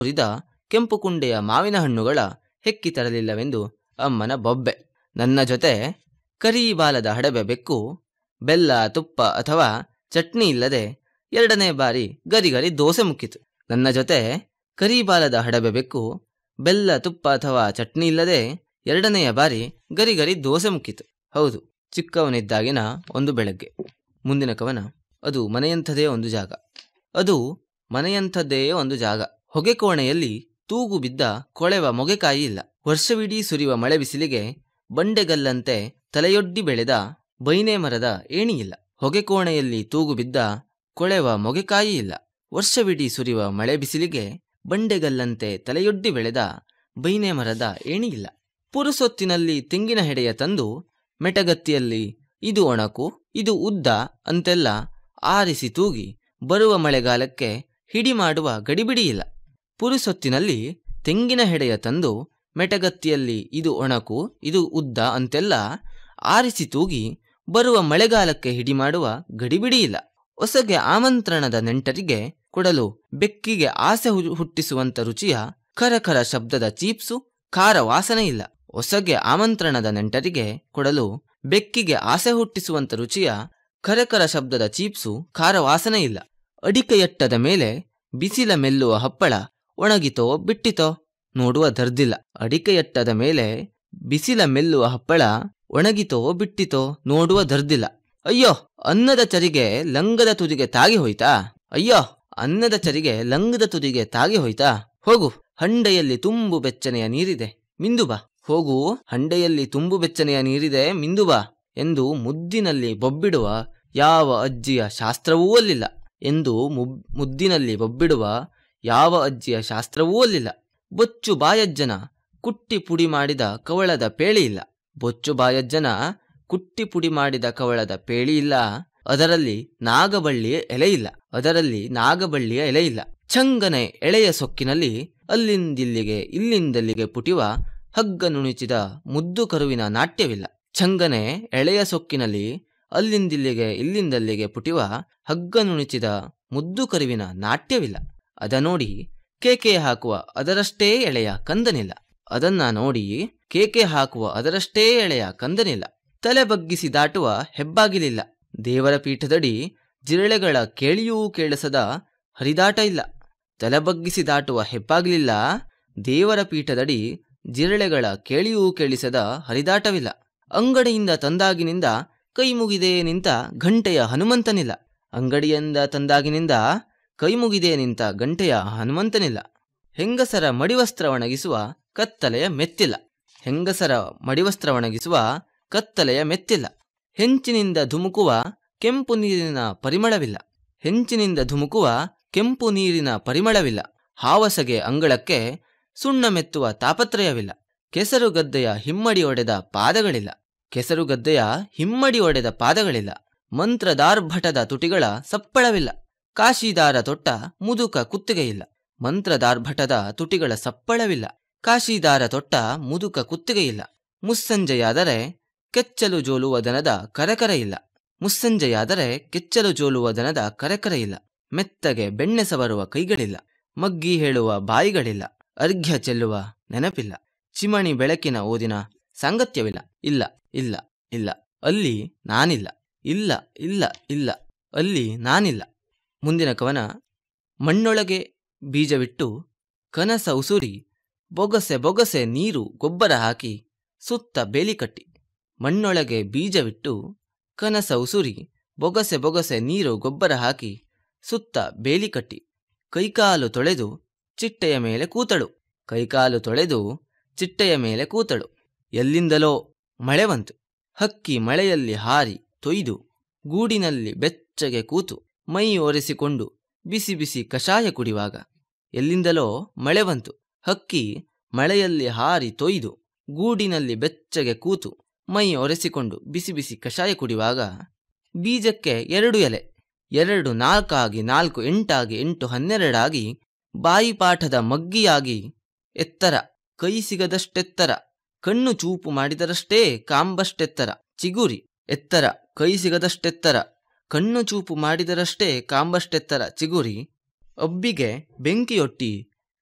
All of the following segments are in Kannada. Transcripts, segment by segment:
ಹುರಿದ ಕೆಂಪು ಕುಂಡೆಯ ಮಾವಿನ ಹಣ್ಣುಗಳ ಹೆಕ್ಕಿ ತರಲಿಲ್ಲವೆಂದು ಅಮ್ಮನ ಬೊಬ್ಬೆ ನನ್ನ ಜೊತೆ ಕರಿ ಬಾಲದ ಹಡಬೆ ಬೆಕ್ಕು ಬೆಲ್ಲ ತುಪ್ಪ ಅಥವಾ ಚಟ್ನಿ ಇಲ್ಲದೆ ಎರಡನೇ ಬಾರಿ ಗರಿಗರಿ ದೋಸೆ ಮುಕ್ಕಿತು ನನ್ನ ಜೊತೆ ಕರಿ ಬಾಲದ ಹಡಬೆ ಬೆಕ್ಕು ಬೆಲ್ಲ ತುಪ್ಪ ಅಥವಾ ಚಟ್ನಿ ಇಲ್ಲದೆ ಎರಡನೆಯ ಬಾರಿ ಗರಿಗರಿ ದೋಸೆ ಮುಕ್ಕಿತು ಹೌದು ಚಿಕ್ಕವನಿದ್ದಾಗಿನ ಒಂದು ಬೆಳಗ್ಗೆ ಮುಂದಿನ ಕವನ ಅದು ಮನೆಯಂಥದೇ ಒಂದು ಜಾಗ ಅದು ಮನೆಯಂಥದ್ದೇ ಒಂದು ಜಾಗ ಹೊಗೆ ಕೋಣೆಯಲ್ಲಿ ತೂಗು ಬಿದ್ದ ಕೊಳೆವ ಮೊಗೆಕಾಯಿ ಇಲ್ಲ ವರ್ಷವಿಡೀ ಸುರಿಯುವ ಮಳೆ ಬಿಸಿಲಿಗೆ ಬಂಡೆಗಲ್ಲಂತೆ ತಲೆಯೊಡ್ಡಿ ಬೆಳೆದ ಬೈನೆ ಮರದ ಏಣಿಯಿಲ್ಲ ಹೊಗೆ ಕೋಣೆಯಲ್ಲಿ ತೂಗು ಬಿದ್ದ ಕೊಳೆವ ಮೊಗೆಕಾಯಿ ಇಲ್ಲ ವರ್ಷವಿಡೀ ಸುರಿಯುವ ಮಳೆ ಬಿಸಿಲಿಗೆ ಬಂಡೆಗಲ್ಲಂತೆ ತಲೆಯೊಡ್ಡಿ ಬೆಳೆದ ಬೈನೆ ಮರದ ಏಣಿಯಿಲ್ಲ ಪುರುಸೊತ್ತಿನಲ್ಲಿ ತೆಂಗಿನ ಹೆಡೆಯ ತಂದು ಮೆಟಗತ್ತಿಯಲ್ಲಿ ಇದು ಒಣಕು ಇದು ಉದ್ದ ಅಂತೆಲ್ಲ ಆರಿಸಿ ತೂಗಿ ಬರುವ ಮಳೆಗಾಲಕ್ಕೆ ಹಿಡಿ ಮಾಡುವ ಗಡಿಬಿಡಿ ಇಲ್ಲ ಪುರುಸೊತ್ತಿನಲ್ಲಿ ತೆಂಗಿನ ಹೆಡೆಯ ತಂದು ಮೆಟಗತ್ತಿಯಲ್ಲಿ ಇದು ಒಣಕು ಇದು ಉದ್ದ ಅಂತೆಲ್ಲ ಆರಿಸಿ ತೂಗಿ ಬರುವ ಮಳೆಗಾಲಕ್ಕೆ ಹಿಡಿ ಮಾಡುವ ಗಡಿಬಿಡಿ ಇಲ್ಲ ಹೊಸಗೆ ಆಮಂತ್ರಣದ ನೆಂಟರಿಗೆ ಕೊಡಲು ಬೆಕ್ಕಿಗೆ ಆಸೆ ಹು- ಹುಟ್ಟಿಸುವಂತ ರುಚಿಯ ಕರಕರ ಶಬ್ದದ ಚೀಪ್ಸು ಖಾರ ವಾಸನೆ ಇಲ್ಲ ಹೊಸಗೆ ಆಮಂತ್ರಣದ ನೆಂಟರಿಗೆ ಕೊಡಲು ಬೆಕ್ಕಿಗೆ ಆಸೆ ಹುಟ್ಟಿಸುವಂತ ರುಚಿಯ ಕರಕರ ಶಬ್ದದ ಚೀಪ್ಸು ಖಾರ ವಾಸನೆ ಇಲ್ಲ ಅಡಿಕೆಯಟ್ಟದ ಮೇಲೆ ಬಿಸಿಲ ಮೆಲ್ಲುವ ಹಪ್ಪಳ ಒಣಗಿತೋ ಬಿಟ್ಟಿತೋ ನೋಡುವ ದರ್ದಿಲ್ಲ ಅಡಿಕೆಯಟ್ಟದ ಮೇಲೆ ಬಿಸಿಲ ಮೆಲ್ಲುವ ಹಪ್ಪಳ ಒಣಗಿತೋ ಬಿಟ್ಟಿತೋ ನೋಡುವ ದರ್ದಿಲ್ಲ ಅಯ್ಯೋ ಅನ್ನದ ಚರಿಗೆ ಲಂಗದ ತುದಿಗೆ ತಾಗಿ ಹೋಯ್ತಾ ಅಯ್ಯೋ ಅನ್ನದ ಚರಿಗೆ ಲಂಗದ ತುದಿಗೆ ತಾಗಿ ಹೋಯ್ತಾ ಹೋಗು ಹಂಡೆಯಲ್ಲಿ ತುಂಬು ಬೆಚ್ಚನೆಯ ನೀರಿದೆ ಮಿಂದು ಬಾ ಹೋಗು ಹಂಡೆಯಲ್ಲಿ ತುಂಬು ಬೆಚ್ಚನೆಯ ನೀರಿದೆ ಮಿಂದು ಬಾ ಎಂದು ಮುದ್ದಿನಲ್ಲಿ ಬೊಬ್ಬಿಡುವ ಯಾವ ಅಜ್ಜಿಯ ಶಾಸ್ತ್ರವೂ ಅಲ್ಲಿಲ್ಲ ಎಂದು ಮುಬ್- ಮುದ್ದಿನಲ್ಲಿ ಬೊಬ್ಬಿಡುವ ಯಾವ ಅಜ್ಜಿಯ ಶಾಸ್ತ್ರವೂ ಅಲ್ಲಿಲ್ಲ ಬೊಚ್ಚು ಬಾಯಜ್ಜನ ಕುಟ್ಟಿ ಪುಡಿ ಮಾಡಿದ ಕವಳದ ಪೇಳಿ ಇಲ್ಲ ಬೊಚ್ಚು ಬಾಯಜ್ಜನ ಕುಟ್ಟಿ ಪುಡಿ ಮಾಡಿದ ಕವಳದ ಪೇಳಿ ಇಲ್ಲ ಅದರಲ್ಲಿ ನಾಗಬಳ್ಳಿಯ ಎಲೆ ಇಲ್ಲ ಅದರಲ್ಲಿ ನಾಗಬಳ್ಳಿಯ ಎಲೆ ಇಲ್ಲ ಚಂಗನೆ ಎಳೆಯ ಸೊಕ್ಕಿನಲ್ಲಿ ಅಲ್ಲಿಂದಿಲ್ಲಿಗೆ ಇಲ್ಲಿಂದಲ್ಲಿಗೆ ಪುಟಿವ ಹಗ್ಗ ನುಣಿಚಿದ ಮುದ್ದು ಕರುವಿನ ನಾಟ್ಯವಿಲ್ಲ ಚಂಗನೆ ಎಳೆಯ ಸೊಕ್ಕಿನಲ್ಲಿ ಅಲ್ಲಿಂದಿಲ್ಲಿಗೆ ಇಲ್ಲಿಂದಲ್ಲಿಗೆ ಪುಟಿವ ಹಗ್ಗ ನುಣಿಚಿದ ಮುದ್ದು ಕರುವಿನ ನಾಟ್ಯವಿಲ್ಲ ಅದ ನೋಡಿ ಕೇಕೆ ಹಾಕುವ ಅದರಷ್ಟೇ ಎಳೆಯ ಕಂದನಿಲ್ಲ ಅದನ್ನ ನೋಡಿ ಕೇಕೆ ಹಾಕುವ ಅದರಷ್ಟೇ ಎಳೆಯ ಕಂದನಿಲ್ಲ ತಲೆ ಬಗ್ಗಿಸಿ ದಾಟುವ ಹೆಬ್ಬಾಗಿಲಿಲ್ಲ ದೇವರ ಪೀಠದಡಿ ಜಿರಳೆಗಳ ಕೇಳಿಯೂ ಕೇಳಿಸದ ಹರಿದಾಟ ಇಲ್ಲ ತಲೆ ಬಗ್ಗಿಸಿ ದಾಟುವ ಹೆಬ್ಬಾಗಿಲಿಲ್ಲ ದೇವರ ಪೀಠದಡಿ ಜಿರಳೆಗಳ ಕೇಳಿಯೂ ಕೇಳಿಸದ ಹರಿದಾಟವಿಲ್ಲ ಅಂಗಡಿಯಿಂದ ತಂದಾಗಿನಿಂದ ಕೈ ಮುಗಿದೆ ನಿಂತ ಘಂಟೆಯ ಹನುಮಂತನಿಲ್ಲ ಅಂಗಡಿಯಿಂದ ತಂದಾಗಿನಿಂದ ಕೈ ಮುಗಿದೆ ನಿಂತ ಗಂಟೆಯ ಹನುಮಂತನಿಲ್ಲ ಹೆಂಗಸರ ಮಡಿವಸ್ತ್ರ ಒಣಗಿಸುವ ಕತ್ತಲೆಯ ಮೆತ್ತಿಲ್ಲ ಹೆಂಗಸರ ಮಡಿವಸ್ತ್ರ ಒಣಗಿಸುವ ಕತ್ತಲೆಯ ಮೆತ್ತಿಲ್ಲ ಹೆಂಚಿನಿಂದ ಧುಮುಕುವ ಕೆಂಪು ನೀರಿನ ಪರಿಮಳವಿಲ್ಲ ಹೆಂಚಿನಿಂದ ಧುಮುಕುವ ಕೆಂಪು ನೀರಿನ ಪರಿಮಳವಿಲ್ಲ ಹಾವಸಗೆ ಅಂಗಳಕ್ಕೆ ಸುಣ್ಣ ಮೆತ್ತುವ ತಾಪತ್ರಯವಿಲ್ಲ ಕೆಸರು ಗದ್ದೆಯ ಹಿಮ್ಮಡಿ ಒಡೆದ ಪಾದಗಳಿಲ್ಲ ಕೆಸರು ಗದ್ದೆಯ ಹಿಮ್ಮಡಿ ಒಡೆದ ಪಾದಗಳಿಲ್ಲ ಮಂತ್ರದಾರ್ಭಟದ ತುಟಿಗಳ ಸಪ್ಪಳವಿಲ್ಲ ಕಾಶಿದಾರ ತೊಟ್ಟ ಮುದುಕ ಕುತ್ತಿಗೆಯಿಲ್ಲ ಮಂತ್ರದಾರ್ಭಟದ ತುಟಿಗಳ ಸಪ್ಪಳವಿಲ್ಲ ಕಾಶಿದಾರ ತೊಟ್ಟ ಮುದುಕ ಕುತ್ತಿಗೆಯಿಲ್ಲ ಮುಸ್ಸಂಜೆಯಾದರೆ ಕೆಚ್ಚಲು ಜೋಲುವ ದನದ ಕರಕರ ಇಲ್ಲ ಮುಸ್ಸಂಜೆಯಾದರೆ ಕೆಚ್ಚಲು ಜೋಲುವ ದನದ ಕರಕರ ಇಲ್ಲ ಮೆತ್ತಗೆ ಬೆಣ್ಣೆ ಸವರುವ ಕೈಗಳಿಲ್ಲ ಮಗ್ಗಿ ಹೇಳುವ ಬಾಯಿಗಳಿಲ್ಲ ಅರ್ಘ್ಯ ಚೆಲ್ಲುವ ನೆನಪಿಲ್ಲ ಚಿಮಣಿ ಬೆಳಕಿನ ಓದಿನ ಸಾಂಗತ್ಯವಿಲ್ಲ ಇಲ್ಲ ಇಲ್ಲ ಇಲ್ಲ ಅಲ್ಲಿ ನಾನಿಲ್ಲ ಇಲ್ಲ ಇಲ್ಲ ಇಲ್ಲ ಅಲ್ಲಿ ನಾನಿಲ್ಲ ಮುಂದಿನ ಕವನ ಮಣ್ಣೊಳಗೆ ಬೀಜವಿಟ್ಟು ಕನಸ ಉಸುರಿ ಬೊಗಸೆ ಬೊಗಸೆ ನೀರು ಗೊಬ್ಬರ ಹಾಕಿ ಸುತ್ತ ಬೇಲಿ ಕಟ್ಟಿ ಮಣ್ಣೊಳಗೆ ಬೀಜವಿಟ್ಟು ಕನಸ ಉಸುರಿ ಬೊಗಸೆ ಬೊಗಸೆ ನೀರು ಗೊಬ್ಬರ ಹಾಕಿ ಸುತ್ತ ಬೇಲಿ ಕಟ್ಟಿ ಕೈಕಾಲು ತೊಳೆದು ಚಿಟ್ಟೆಯ ಮೇಲೆ ಕೂತಳು ಕೈಕಾಲು ತೊಳೆದು ಚಿಟ್ಟೆಯ ಮೇಲೆ ಕೂತಳು ಎಲ್ಲಿಂದಲೋ ಮಳೆ ಬಂತು ಹಕ್ಕಿ ಮಳೆಯಲ್ಲಿ ಹಾರಿ ತೊಯ್ದು ಗೂಡಿನಲ್ಲಿ ಬೆಚ್ಚಗೆ ಕೂತು ಮೈ ಒರೆಸಿಕೊಂಡು ಬಿಸಿ ಬಿಸಿ ಕಷಾಯ ಕುಡಿವಾಗ ಎಲ್ಲಿಂದಲೋ ಮಳೆ ಬಂತು ಹಕ್ಕಿ ಮಳೆಯಲ್ಲಿ ಹಾರಿ ತೊಯ್ದು ಗೂಡಿನಲ್ಲಿ ಬೆಚ್ಚಗೆ ಕೂತು ಮೈ ಒರೆಸಿಕೊಂಡು ಬಿಸಿ ಬಿಸಿ ಕಷಾಯ ಕುಡಿಯುವಾಗ ಬೀಜಕ್ಕೆ ಎರಡು ಎಲೆ ಎರಡು ನಾಲ್ಕಾಗಿ ನಾಲ್ಕು ಎಂಟಾಗಿ ಎಂಟು ಹನ್ನೆರಡಾಗಿ ಬಾಯಿಪಾಠದ ಮಗ್ಗಿಯಾಗಿ ಎತ್ತರ ಕೈ ಸಿಗದಷ್ಟೆತ್ತರ ಕಣ್ಣು ಚೂಪು ಮಾಡಿದರಷ್ಟೇ ಕಾಂಬಷ್ಟೆತ್ತರ ಚಿಗುರಿ ಎತ್ತರ ಕೈ ಸಿಗದಷ್ಟೆತ್ತರ ಕಣ್ಣು ಚೂಪು ಮಾಡಿದರಷ್ಟೇ ಕಾಂಬಷ್ಟೆತ್ತರ ಚಿಗುರಿ ಒಬ್ಬಿಗೆ ಬೆಂಕಿಯೊಟ್ಟಿ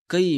ಕೈ